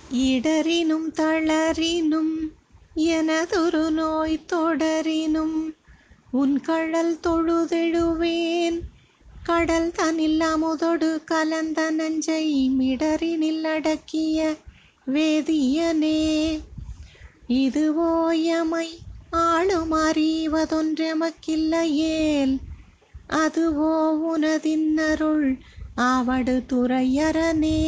இடரினும் தளரினும் எனதொரு நோய் தொடரினும் உன் கழல் தொழுதெழுவேன் கடல் தனில் அமுதொடு கலந்த நஞ்சை மிடரினில் அடக்கிய வேதியனே இதுவோ எமை ஆளும் அறிவதொன்றெமக்கில்லையேல் அதுவோ உனதின்னருள் ஆவடு துறையரனே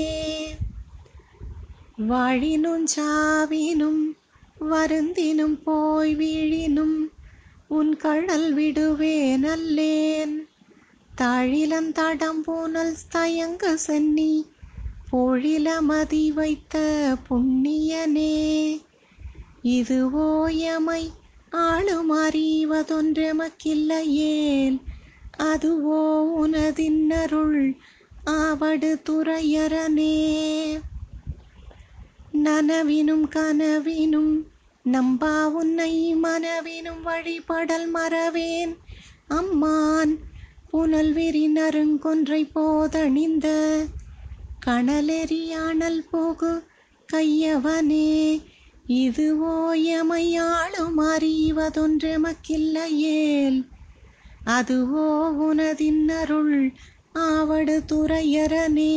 வாழினுஞ் சாவினும் வருந்தினும் போய் வீழினும் உன் கழல் விடுவேனல்லேன் தாழிலந் தடம்புனல் தயங்கு சென்னி போழில மதி வைத்த புண்ணியனே இதுவோ எமை ஆளும் அறிவதொன்றெமக்கில்லையேல் அதுவோ உனதின்னருள் ஆவடு துறையரனே நனவினும் கனவினும் நம்பா உன்னை மனவினும் வழிபடல் மறவேன் அம்மான் புனல்விரி நறுங்கொன்றை போதணிந்த கனலெரி அனல் புகு கையவனே இதுவோ எமை ஆளும் அறிவதொன்றெமக்கில்லையேல் அதுவோ உனதின்னருள் ஆவடு துறையரனே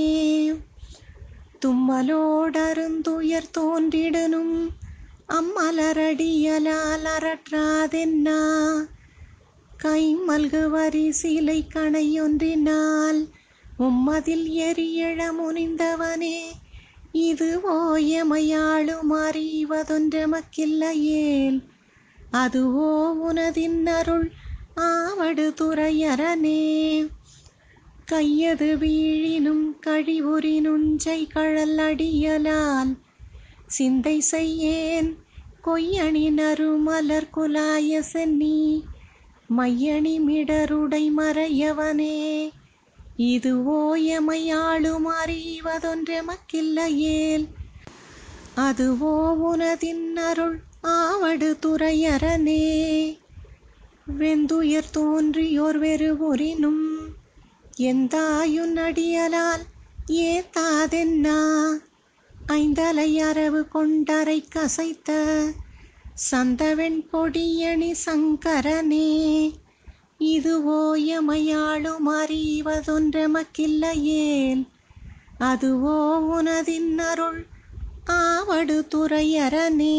தும்மலோடருந்துயர் தோன்றிடினும் அம்மலரடியலால் அரற்றாதென்னா கைம்மல்கு வரிசிலை கணையொன்றினால் மும்மதில் எரியெழ முனிந்தவனே இதுவோ எமை ஆளும் அறிவதொன்றெமக்கில்லையேல் அதுவோ உனதின்னருள் ஆவடு துறையரனே கையது வீழினும் கழிவுறினுஞ் செய்கழல் அடியலால் சிந்தை செய்யேன் கொய்யணி நறுமலர் குலாய சென்னி மையணி மிடறுடை மறையவனே இதுவோ எமை ஆளும் அறிவதொன்றெமக்கில்லையேல் அதுவோ உனதின்னருள் ஆவடு துறையரனே வெந்துயர் தோன்றியோர் வெருவுறினும் எந்தாயுன் அடியலால் ஏத்தாதென்னா ஐந்தலை அரவு கொண்டரை கசைத்த சந்தவெண் பொடியணி சங்கரனே இதுவோ எமை ஆளும் அறிவதொன்றெமக்கில்லையேல் அதுவோ உனதின்னருள் ஆவடு துறையரனே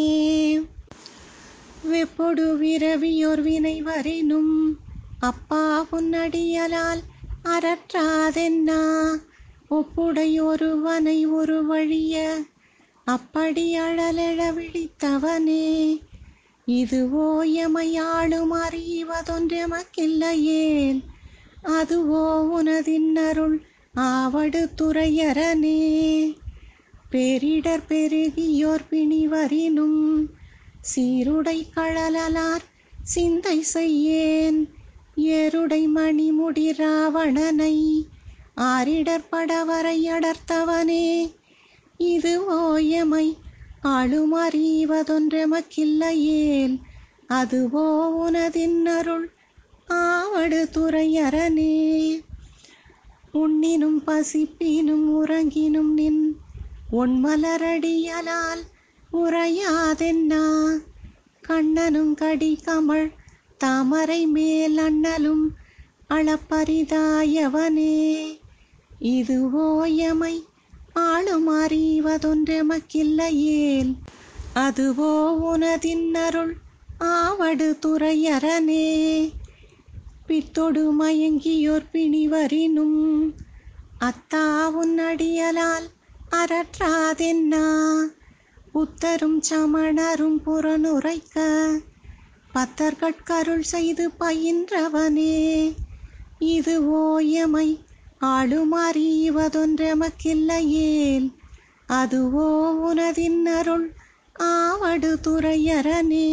வெப்பொடு விரவியோர் வினைவரினும் அப்பா உன் அடியலால் அரற்றாதென்னா ஒப்புடையொருவனை ஒருவழிய அப்படி அழலெழ விழித்தவனே இதுவோ எமை ஆளும் அறிவதொன்றெமக்கில்லையேல் அதுவோ உனதின்னருள் ஆவடு துறையரனே பேரிடர் பெருகியோர் பிணிவரினும் சீருடை கழலலார் சிந்தை செய்யேன் ஏருடை மணிமுடி ராவணனை ஆரிடர் படவரை அடர்த்தவனே இதுவோ எமை ஆளும் அறிவதொன்றெமக்கில்லையேல் அதுவோ உனதின்னருள் ஆவடு துறையரனே உண்ணினும் பசிப்பினும் உறங்கினும் நின் ஒண்மலரடியலால் உறையாதென்னா கண்ணனும் கடிகமழ் தாமரை மேல் அண்ணலும் அளப்பரிதாயவனே இதுவோ எமை ஆளும் அறிவதொன்றெமக்கில்லையேல் அதுவோ உனதின்னருள் ஆவடு துறையரனே பித்தொடு மயங்கியோர் பிணிவரினும் அத்தா உன் அடியலால் அரற்றாதென்னா புத்தரும் சமணரும் புறனுரைக்க பத்தர்கட்கருள் செய்து பயின்றவனே இதுவோ எமை ஆளும் அறிவதொன்றெமக்கில்லையேல் அதுவோ உனதின்னருள் ஆவடு துறையரனே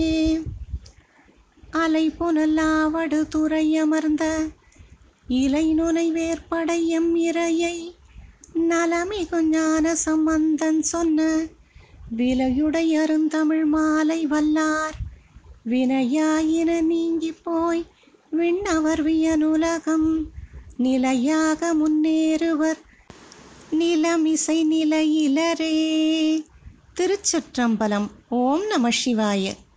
அலைபுனல் ஆவடு துறையமர்ந்த இலைநுனை வேற்படை எம் இறையை நலமிகு ஞான சம்பந்தன் சொன்ன விலையுடை அருந்தமிழ் மாலை வல்லார் வினையாயின நீங்கிப் போய் விண்ணவர் வியனுலகம் நிலையாக முன்னேறுவர் நிலமிசை நிலையிலரே திருச்சிற்றம்பலம் ஓம் நம சிவாய